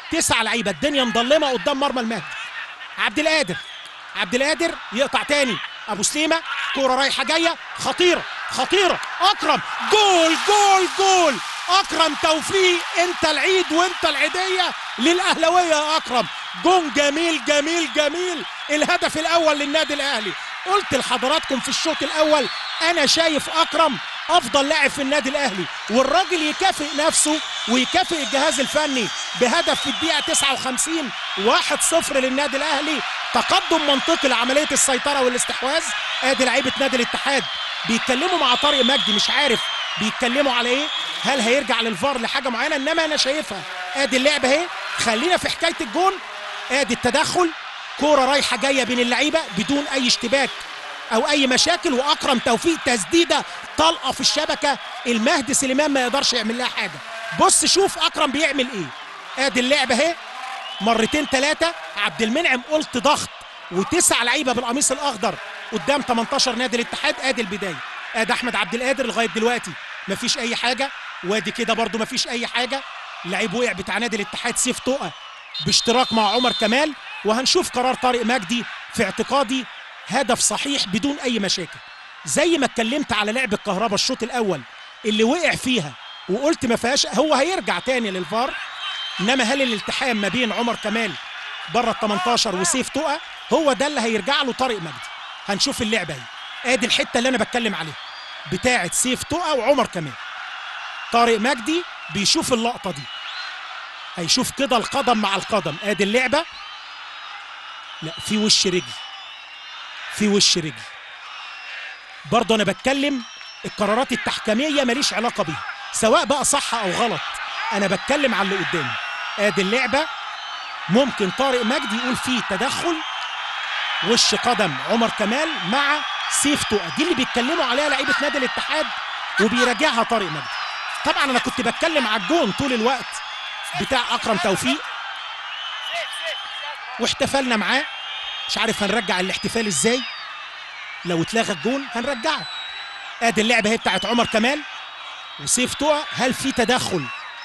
تسع لعيبه الدنيا مظلمه قدام مرمى المهدي عبد القادر عبد القادر يقطع تاني ابو سليمه كوره رايحه جايه خطيره خطيره اكرم جول جول جول اكرم توفيق انت العيد وانت العيديه للاهلاويه يا اكرم جون جميل جميل جميل الهدف الاول للنادي الاهلي قلت لحضراتكم في الشوط الاول انا شايف اكرم افضل لاعب في النادي الاهلي والراجل يكافئ نفسه ويكافئ الجهاز الفني بهدف في الدقيقه 59 1-0 للنادي الاهلي تقدم منطقي لعمليه السيطره والاستحواذ ادي لعيبه نادي الاتحاد بيتكلموا مع طارق مجدي مش عارف بيتكلموا على ايه هل هيرجع للفار لحاجه معينه انما انا شايفها ادي اللعبه اهي خلينا في حكايه الجون ادي التدخل كوره رايحه جايه بين اللعيبه بدون اي اشتباك او اي مشاكل واكرم توفيق تسديده طلقه في الشبكه المهدي سليمان ما يقدرش يعمل لها حاجه بص شوف اكرم بيعمل ايه ادي اللعبه اهي مرتين ثلاثه عبد المنعم قلت ضغط وتسع لعيبه بالقميص الاخضر قدام 18 نادي الاتحاد ادي البدايه ادي احمد عبد القادر لغايه دلوقتي مفيش اي حاجه وادي كده برده مفيش اي حاجه لعيب وقع بتاع نادي الاتحاد سيف تقى باشتراك مع عمر كمال وهنشوف قرار طارق مجدي في اعتقادي هدف صحيح بدون اي مشاكل زي ما اتكلمت على لعب الكهرباء الشوط الاول اللي وقع فيها وقلت ما فيهاش هو هيرجع تاني للفار انما هل الالتحام ما بين عمر كمال بره ال 18 وسيف تقى هو ده اللي هيرجع له طارق مجدي هنشوف اللعبه اهي ادي الحته اللي انا بتكلم عليها بتاعه سيف تقى وعمر كمال طارق مجدي بيشوف اللقطه دي هيشوف كده القدم مع القدم ادي اللعبه لا في وش رجل في وش رجل برضه انا بتكلم القرارات التحكيميه ماليش علاقه بيها سواء بقى صح او غلط انا بتكلم على اللي قدامي ادي اللعبه ممكن طارق مجدي يقول فيه تدخل وش قدم عمر كمال مع سيف تقى دي اللي بيتكلموا عليها لعيبه نادي الاتحاد وبيراجعها طارق مجدي طبعا انا كنت بتكلم على الجون طول الوقت بتاع اكرم توفيق واحتفلنا معاه مش عارف هنرجع الاحتفال ازاي لو اتلغى الجون هنرجعه ادي اللعبه اهي بتاعت عمر كمال وسيف تقى هل في تدخل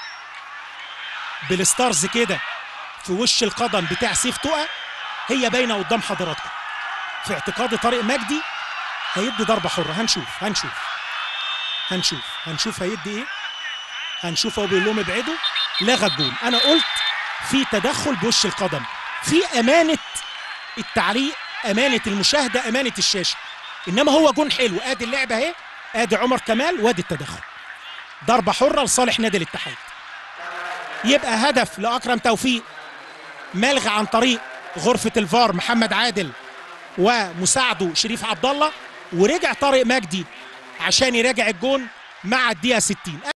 بالستارز كده في وش القدم بتاع سيف تقى هي باينه قدام حضراتكم في اعتقاد طارق مجدي هيدي ضربه حره هنشوف هنشوف هنشوف هنشوف هيدي ايه هنشوف هو بيقول لهم ابعدوا لغى الجون انا قلت في تدخل بوش القدم في امانه التعليق امانه المشاهده امانه الشاشه انما هو جون حلو ادي اللعبه اهي ادي عمر كمال وادي التدخل ضربه حره لصالح نادي الاتحاد يبقى هدف لاكرم توفيق ملغى عن طريق غرفه الفار محمد عادل ومساعده شريف عبد الله ورجع طارق مجدي عشان يراجع الجون مع الدقيقه 60